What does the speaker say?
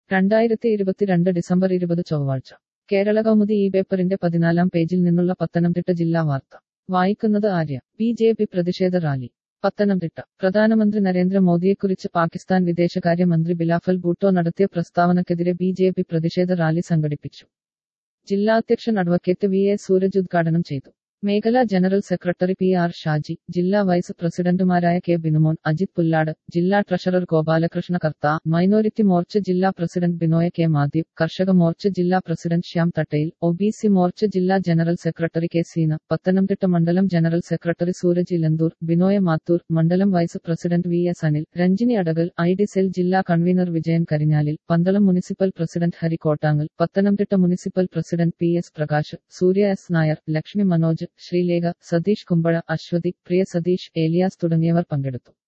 രണ്ടായിരത്തി ഇരുപത്തിരണ്ട് ഡിസംബർ ഇരുപത് ചൊവ്വാഴ്ച കേരള കൗമുദി ഈ പേപ്പറിന്റെ പതിനാലാം പേജിൽ നിന്നുള്ള പത്തനംതിട്ട ജില്ലാ വാർത്ത വായിക്കുന്നത് ആര്യ ബി ജെ പി പ്രതിഷേധ റാലി പത്തനംതിട്ട പ്രധാനമന്ത്രി നരേന്ദ്രമോദിയെക്കുറിച്ച് പാകിസ്ഥാൻ വിദേശകാര്യമന്ത്രി ബിലാഫൽ ഭൂട്ടോ നടത്തിയ പ്രസ്താവനക്കെതിരെ ബി ജെ പി പ്രതിഷേധ റാലി സംഘടിപ്പിച്ചു ജില്ലാ അധ്യക്ഷൻ അഡ്വക്കേറ്റ് വി എ സൂരജ് ഉദ്ഘാടനം ചെയ്തു മേഖലാ general secretary P R Shaji ജില്ലാ വൈസ് പ്രസിഡന്റുമാരായ കെ ബിനുമോൻ അജിത് പുല്ലാട് ജില്ലാ ട്രഷറർ ഗോപാലകൃഷ്ണ കർത്ത മൈനോരിറ്റി മോർച്ച ജില്ലാ പ്രസിഡന്റ് ബിനോയ് കെ മാത്യു കർഷക മോർച്ച ജില്ലാ president Shyam Thattayil O B C Morcha ജില്ലാ general secretary K Seena Pathanamthitta മണ്ഡലം ജനറൽ സെക്രട്ടറി സൂരജ് ഇലന്തൂർ ബിനോയ മാത്തൂർ മണ്ഡലം vice president V S Anil Ranjini Adakal I D cell ജില്ലാ convener Vijayan Karinjalil Pandalam municipal president Hari Kottangal Pathanamthitta municipal president P S Prakash Surya S Nair Lakshmi Manoj Sreelekha Satheesh Kumbazha Aswathy Priya Satheesh Elias തുടങ്ങിയവർ പങ്കെടുത്തു